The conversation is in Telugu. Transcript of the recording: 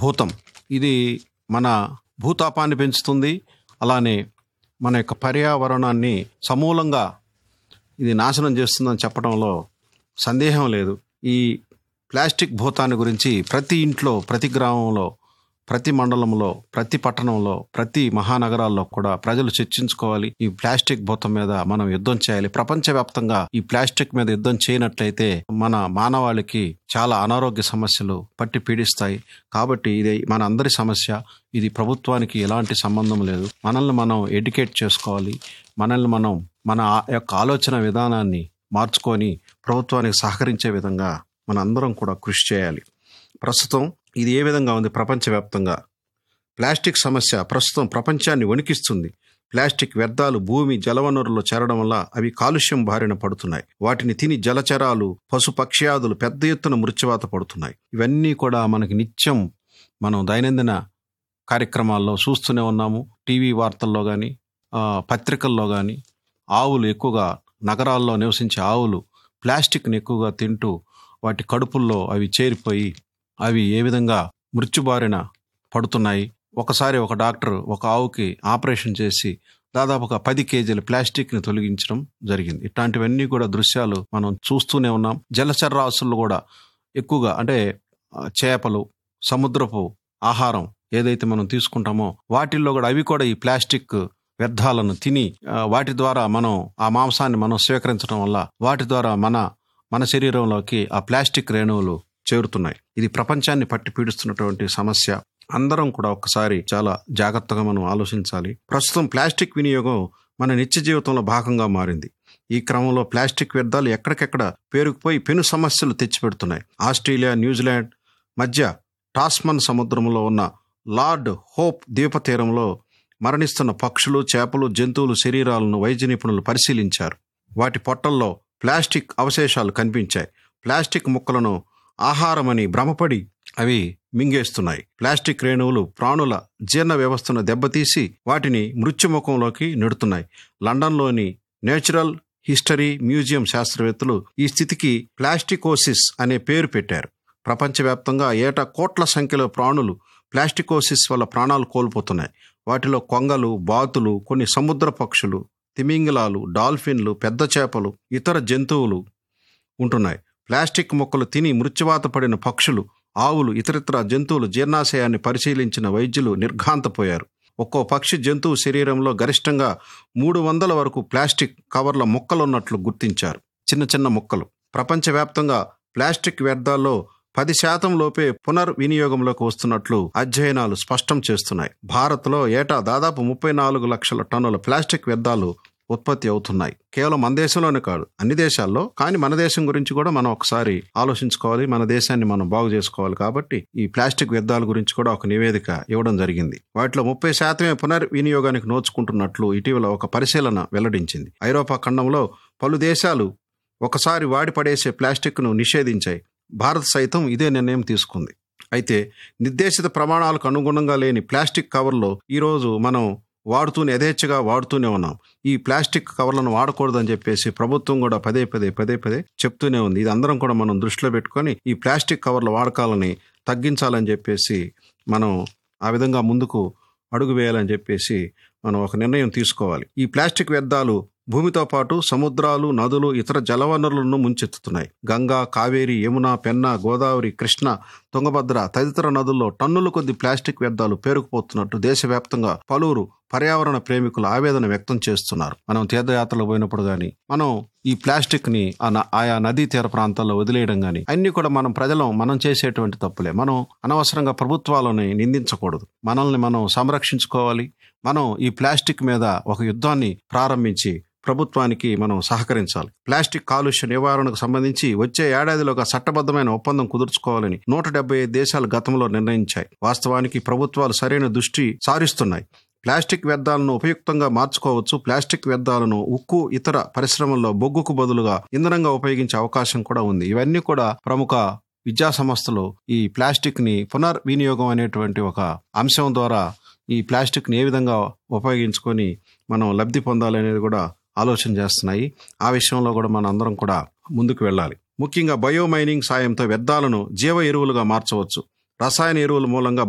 భూతం ఇది మన భూతాపాన్ని పెంచుతుంది అలానే మన యొక్క పర్యావరణాన్ని సమూలంగా ఇది నాశనం చేస్తుందని చెప్పడంలో సందేహం లేదు ఈ ప్లాస్టిక్ భూతాన్ని గురించి ప్రతి ఇంట్లో ప్రతి గ్రామంలో ప్రతి మండలంలో ప్రతి పట్టణంలో ప్రతి మహానగరాల్లో కూడా ప్రజలు చర్చించుకోవాలి ఈ ప్లాస్టిక్ భూతం మీద మనం యుద్ధం చేయాలి ప్రపంచవ్యాప్తంగా ఈ ప్లాస్టిక్ మీద యుద్ధం చేయనట్లయితే మన మానవాళికి చాలా అనారోగ్య సమస్యలు పట్టి పీడిస్తాయి కాబట్టి ఇది మన అందరి సమస్య ఇది ప్రభుత్వానికి ఎలాంటి సంబంధం లేదు మనల్ని మనం ఎడ్యుకేట్ చేసుకోవాలి మనల్ని మనం మన ఆ- యొక్క ఆలోచన విధానాన్ని మార్చుకొని ప్రభుత్వానికి సహకరించే విధంగా మన అందరం కూడా కృషి చేయాలి ప్రస్తుతం ఇది ఏ విధంగా ఉంది ప్రపంచవ్యాప్తంగా ప్లాస్టిక్ సమస్య ప్రస్తుతం ప్రపంచాన్ని వణికిస్తుంది ప్లాస్టిక్ వ్యర్థాలు భూమి జలవనరుల్లో చేరడం వల్ల అవి కాలుష్యం బారిన పడుతున్నాయి వాటిని తిని జలచరాలు పశు పక్ష్యాదులు పెద్ద ఎత్తున మృత్యువాత పడుతున్నాయి ఇవన్నీ కూడా మనకి నిత్యం మనం దైనందిన కార్యక్రమాల్లో చూస్తూనే ఉన్నాము టీవీ వార్తల్లో కానీ పత్రికల్లో కానీ ఆవులు ఎక్కువగా నగరాల్లో నివసించే ఆవులు ప్లాస్టిక్ని ఎక్కువగా తింటూ వాటి కడుపుల్లో అవి చేరిపోయి అవి ఏ విధంగా మృత్యుబారిన పడుతున్నాయి ఒకసారి ఒక డాక్టర్ ఒక ఆవుకి ఆపరేషన్ చేసి దాదాపుగా పది కేజీల ప్లాస్టిక్ని తొలగించడం జరిగింది ఇట్లాంటివన్నీ కూడా దృశ్యాలు మనం చూస్తూనే ఉన్నాం జలచరాసులు కూడా ఎక్కువగా అంటే ఆ, చేపలు సముద్రపు ఆహారం ఏదైతే మనం తీసుకుంటామో వాటిల్లో కూడా అవి కూడా ఈ ప్లాస్టిక్ వ్యర్థాలను తిని ఆ, వాటి ద్వారా మనం ఆ మాంసాన్ని మనం స్వీకరించడం వల్ల వాటి ద్వారా మన మన శరీరంలోకి ఆ ప్లాస్టిక్ రేణువులు చేరుతున్నాయి ఇది ప్రపంచాన్ని పట్టి పీడిస్తున్నటువంటి సమస్య అందరం కూడా ఒక్కసారి చాలా జాగ్రత్తగా మనం ఆలోచించాలి ప్రస్తుతం ప్లాస్టిక్ వినియోగం మన నిత్య జీవితంలో భాగంగా మారింది ఈ క్రమంలో ప్లాస్టిక్ వ్యర్థాలు ఎక్కడికెక్కడ పేరుకుపోయి పెను సమస్యలు తెచ్చిపెడుతున్నాయి ఆస్ట్రేలియా న్యూజిలాండ్ మధ్య టాస్మన్ సముద్రంలో ఉన్న లార్డ్ హోప్ ద్వీపతీరంలో మరణిస్తున్న పక్షులు చేపలు జంతువులు శరీరాలను వైద్య నిపుణులు పరిశీలించారు వాటి పొట్టల్లో ప్లాస్టిక్ అవశేషాలు కనిపించాయి ప్లాస్టిక్ ముక్కలను ఆహారమని భ్రమపడి అవి మింగేస్తున్నాయి ప్లాస్టిక్ రేణువులు ప్రాణుల జీర్ణ వ్యవస్థను దెబ్బతీసి వాటిని మృత్యుముఖంలోకి నెడుతున్నాయి లండన్లోని నేచురల్ హిస్టరీ మ్యూజియం శాస్త్రవేత్తలు ఈ స్థితికి ప్లాస్టికోసిస్ అనే పేరు పెట్టారు ప్రపంచవ్యాప్తంగా ఏటా కోట్ల సంఖ్యలో ప్రాణులు ప్లాస్టికోసిస్ వల్ల ప్రాణాలు కోల్పోతున్నాయి వాటిలో కొంగలు బాతులు కొన్ని సముద్ర పక్షులు తిమింగలాలు డాల్ఫిన్లు పెద్ద చేపలు ఇతర జంతువులు ఉంటున్నాయి ప్లాస్టిక్ మొక్కలు తిని మృత్యువాత పడిన పక్షులు ఆవులు ఇతరితర జంతువులు జీర్ణాశయాన్ని పరిశీలించిన వైద్యులు నిర్ఘాంతపోయారు ఒక్కో పక్షి జంతువు శరీరంలో గరిష్టంగా మూడు వందల వరకు ప్లాస్టిక్ కవర్ల మొక్కలున్నట్లు గుర్తించారు చిన్న చిన్న మొక్కలు ప్రపంచవ్యాప్తంగా ప్లాస్టిక్ వ్యర్థాల్లో పది శాతం లోపే పునర్వినియోగంలోకి వస్తున్నట్లు అధ్యయనాలు స్పష్టం చేస్తున్నాయి భారత్లో ఏటా దాదాపు ముప్పై నాలుగు లక్షల టన్నుల ప్లాస్టిక్ వ్యర్థాలు ఉత్పత్తి అవుతున్నాయి కేవలం మన దేశంలోనే కాదు అన్ని దేశాల్లో కానీ మన దేశం గురించి కూడా మనం ఒకసారి ఆలోచించుకోవాలి మన దేశాన్ని మనం బాగు చేసుకోవాలి కాబట్టి ఈ ప్లాస్టిక్ వ్యర్థాల గురించి కూడా ఒక నివేదిక ఇవ్వడం జరిగింది వాటిలో ముప్పై శాతమే పునర్వినియోగానికి నోచుకుంటున్నట్లు ఇటీవల ఒక పరిశీలన వెల్లడించింది ఐరోపా ఖండంలో పలు దేశాలు ఒకసారి వాడి పడేసే ప్లాస్టిక్ను నిషేధించాయి భారత్ సైతం ఇదే నిర్ణయం తీసుకుంది అయితే నిర్దేశిత ప్రమాణాలకు అనుగుణంగా లేని ప్లాస్టిక్ కవర్లో ఈరోజు మనం వాడుతూనే యథేచ్ఛగా వాడుతూనే ఉన్నాం ఈ ప్లాస్టిక్ కవర్లను వాడకూడదని చెప్పేసి ప్రభుత్వం కూడా పదే పదే పదే పదే చెప్తూనే ఉంది ఇది అందరం కూడా మనం దృష్టిలో పెట్టుకొని ఈ ప్లాస్టిక్ కవర్ల వాడకాలని తగ్గించాలని చెప్పేసి మనం ఆ విధంగా ముందుకు అడుగు వేయాలని చెప్పేసి మనం ఒక నిర్ణయం తీసుకోవాలి ఈ ప్లాస్టిక్ వ్యర్థాలు భూమితో పాటు సముద్రాలు నదులు ఇతర జలవనరులను ముంచెత్తుతున్నాయి గంగా కావేరి యమున పెన్న గోదావరి కృష్ణ తుంగభద్ర తదితర నదుల్లో టన్నుల కొద్ది ప్లాస్టిక్ వ్యర్థాలు పేరుకుపోతున్నట్టు దేశవ్యాప్తంగా పలువురు పర్యావరణ ప్రేమికులు ఆవేదన వ్యక్తం చేస్తున్నారు మనం తీర్థయాత్రలు పోయినప్పుడు కానీ మనం ఈ ప్లాస్టిక్ ని ఆ న- ఆయా నదీ తీర ప్రాంతాల్లో వదిలేయడం కానీ అన్ని కూడా మనం ప్రజలం మనం చేసేటువంటి తప్పులే మనం అనవసరంగా ప్రభుత్వాలని నిందించకూడదు మనల్ని మనం సంరక్షించుకోవాలి మనం ఈ ప్లాస్టిక్ మీద ఒక యుద్ధాన్ని ప్రారంభించి ప్రభుత్వానికి మనం సహకరించాలి ప్లాస్టిక్ కాలుష్య నివారణకు సంబంధించి వచ్చే ఏడాదిలోగా చట్టబద్ధమైన ఒప్పందం కుదుర్చుకోవాలని నూట డెబ్బై ఐదు దేశాలు గతంలో నిర్ణయించాయి వాస్తవానికి ప్రభుత్వాలు సరైన దృష్టి సారిస్తున్నాయి ప్లాస్టిక్ వ్యర్థాలను ఉపయుక్తంగా మార్చుకోవచ్చు ప్లాస్టిక్ వ్యర్థాలను ఉక్కు ఇతర పరిశ్రమల్లో బొగ్గుకు బదులుగా ఇంధనంగా ఉపయోగించే అవకాశం కూడా ఉంది ఇవన్నీ కూడా ప్రముఖ విద్యా సంస్థలు ఈ ప్లాస్టిక్ ని పునర్వినియోగం అనేటువంటి ఒక అంశం ద్వారా ఈ ప్లాస్టిక్ ని ఏ విధంగా ఉపయోగించుకొని మనం లబ్ధి పొందాలి అనేది కూడా ఆలోచన చేస్తున్నాయి ఆ విషయంలో కూడా మన అందరం కూడా ముందుకు వెళ్ళాలి ముఖ్యంగా బయోమైనింగ్ సాయంతో వ్యర్థాలను జీవ ఎరువులుగా మార్చవచ్చు రసాయన ఎరువుల మూలంగా